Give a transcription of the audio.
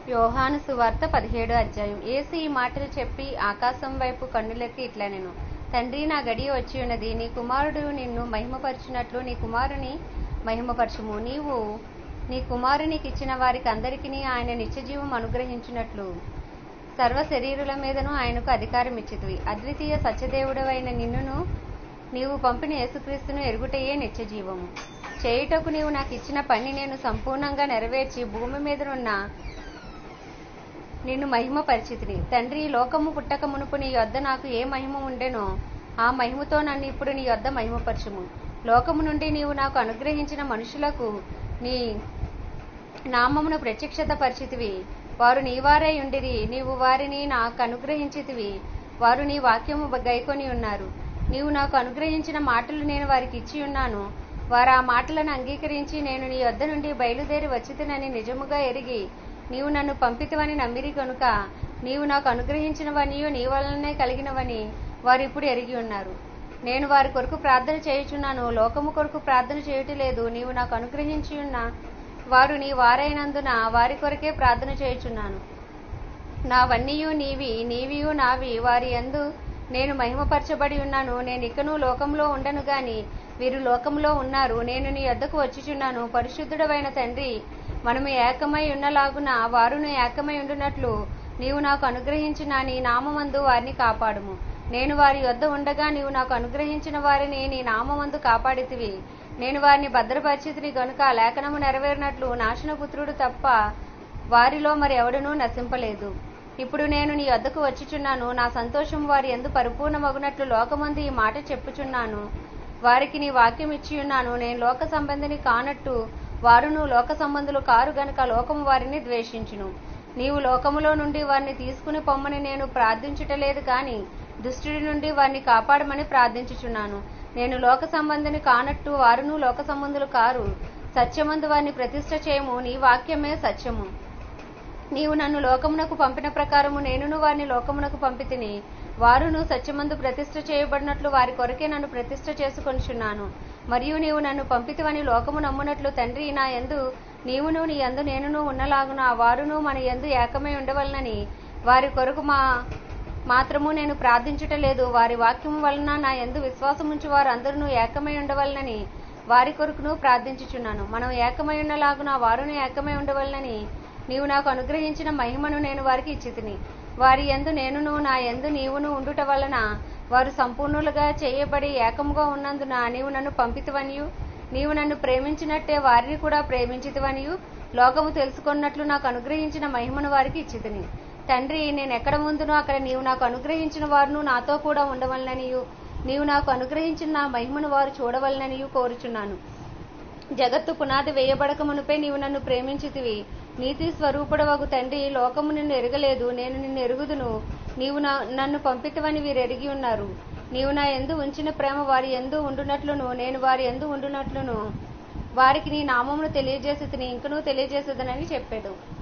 యోహాను సువార్త పదిహేడు అధ్యాయం యేసు ఈ మాటలు చెప్పి ఆకాశం వైపు కన్నులెత్తి ఇట్లా నేను తండ్రి నా గడియ వచ్చి ఉన్నది నీ కుమారుడు నిన్ను మహిమపరచునట్లు నీ కుమారుని మహిమపరచుము నీవు నీ కుమారునికి ఇచ్చిన వారికి అందరికీ ఆయన నిత్యజీవం అనుగ్రహించినట్లు సర్వ శరీరుల మీదను ఆయనకు అధికారం ఇచ్చితివి అద్వితీయ సత్యదేవుడవైన నిన్నును నీవు పంపిన యేసుక్రీస్తును ఎరుగుటయే నిత్యజీవము చేయుటకు నీవు నాకు ఇచ్చిన పని నేను సంపూర్ణంగా నెరవేర్చి భూమి మీదనున్న నిన్ను మహిమ పరిచితిని తండ్రి లోకము పుట్టక మునుపు నీ యొద్ద నాకు ఏ మహిమ ఉండెనో ఆ మహిమతో నన్ను ఇప్పుడు నీ యొద్ద మహిమపరచుము లోకము నుండి నీవు నాకు అనుగ్రహించిన మనుషులకు నీ నామమును ప్రత్యక్షత పరిచితివి వారు నీవారై ఉండిరి నీవు వారిని నాకు అనుగ్రహించితివి వారు నీ వాక్యము గైకొని ఉన్నారు నీవు నాకు అనుగ్రహించిన మాటలు నేను వారికి ఇచ్చి ఉన్నాను వారు ఆ మాటలను అంగీకరించి నేను నీ వద్ద నుండి బయలుదేరి వచ్చితినని నిజముగా ఎరిగి నీవు నన్ను పంపితివని నమ్మిరి కనుక నీవు నాకు అనుగ్రహించినవనియు నీ వలననే కలిగినవని వారు ఇప్పుడు ఎరిగి ఉన్నారు నేను వారి కొరకు ప్రార్థన చేయుచున్నాను లోకము కొరకు ప్రార్థన చేయుటలేదు నీవు నాకు అనుగ్రహించి ఉన్న వారు నీ వారైనందున వారి కొరకే ప్రార్థన చేయుచున్నాను నావన్నీయు నీవి నీవియు నావి వారి యందు నేను మహిమపరచబడి ఉన్నాను నేను ఇకను లోకంలో ఉండను గాని వీరు లోకంలో ఉన్నారు నేను నీ వద్దకు వచ్చుచున్నాను పరిశుద్ధుడవైన తండ్రి మనము ఏకమై ఉన్నలాగున వారును ఏకమై ఉండునట్లు నీవు నాకు అనుగ్రహించిన నీ నామమందు వారిని కాపాడుము నేను వారి వద్ద ఉండగా నీవు నాకు అనుగ్రహించిన వారిని నీ నామమందు కాపాడితివి నేను వారిని భద్రపరిచితిని గనుక లేఖనము నెరవేరినట్లు నాశనపుత్రుడు తప్ప వారిలో మరి ఎవడునూ నశింపలేదు ఇప్పుడు నేను నీ వద్దకు వచ్చుచున్నాను నా సంతోషం వారి ఎందు పరిపూర్ణమగునట్లు లోకమందు ఈ మాట చెప్పుచున్నాను వారికి నీ వాక్యం ఇచ్చి ఉన్నాను నేను లోక సంబంధిని కానట్టు వారును లోక సంబంధులు కారు గనుక లోకము వారిని ద్వేషించును నీవు లోకములో నుండి వారిని తీసుకుని పొమ్మని నేను ప్రార్థించుటలేదు కాని దుష్టుడి నుండి వారిని కాపాడమని ప్రార్థించుచున్నాను నేను లోక సంబంధిని కానట్టు వారును లోక సంబంధులు కారు సత్యమందు వారిని ప్రతిష్ట చేయము నీ వాక్యమే సత్యము నీవు నన్ను లోకమునకు పంపిన ప్రకారము నేనును వారిని లోకమునకు పంపితిని వారును సత్యమందు ప్రతిష్ట చేయబడినట్లు వారి కొరకే నన్ను ప్రతిష్ట చేసుకొనిచున్నాను మరియు నీవు నన్ను పంపితివని లోకము నమ్మునట్లు తండ్రి నా యందు నీవును నీ యందు నేనును ఉన్నలాగున వారును మన యందు ఏకమై ఉండవలనని వారి కొరకు మా మాత్రము నేను ప్రార్థించుటలేదు వారి వాక్యము వలన నా యందు విశ్వాసముంచు వారు అందరూ ఏకమై ఉండవలనని వారి కొరకును ప్రార్థించుచున్నాను మనం ఏకమై ఉండలాగున వారును ఏకమై ఉండవలనని నీవు నాకు అనుగ్రహించిన మహిమను నేను వారికి ఇచ్చితిని వారి యందు నేనును నా యందు నీవును ఉండుట వలన వారు సంపూర్ణులుగా చేయబడి ఏకముగా ఉన్నందున నీవు నన్ను పంపితివనియు నీవు నన్ను ప్రేమించినట్టే వారిని కూడా ప్రేమించితివనియు లోకము తెలుసుకున్నట్లు నాకు అనుగ్రహించిన మహిమను వారికి ఇచ్చితిని తండ్రి నేను ఎక్కడ ముందునో అక్కడ నీవు నాకు అనుగ్రహించిన వారును నాతో కూడా ఉండవలననియు నీవు నాకు అనుగ్రహించిన నా మహిమను వారు చూడవలననియు కోరుచున్నాను జగత్తు పునాది వేయబడక మునుపే నీవు నన్ను ప్రేమించితివి నీతి స్వరూపుడవగు తండ్రి లోకము నిన్ను ఎరగలేదు నేను నిన్ను ఎరుగుదును నీవు నా నన్ను పంపితవని వీరు ఎరిగి ఉన్నారు నీవు నా ఎందు ఉంచిన ప్రేమ వారి ఎందు ఉండునట్లును నేను వారి ఎందు ఉండునట్లును వారికి నీ నామమును తెలియజేసి ఇంకనూ తెలియజేసేదనని చెప్పాడు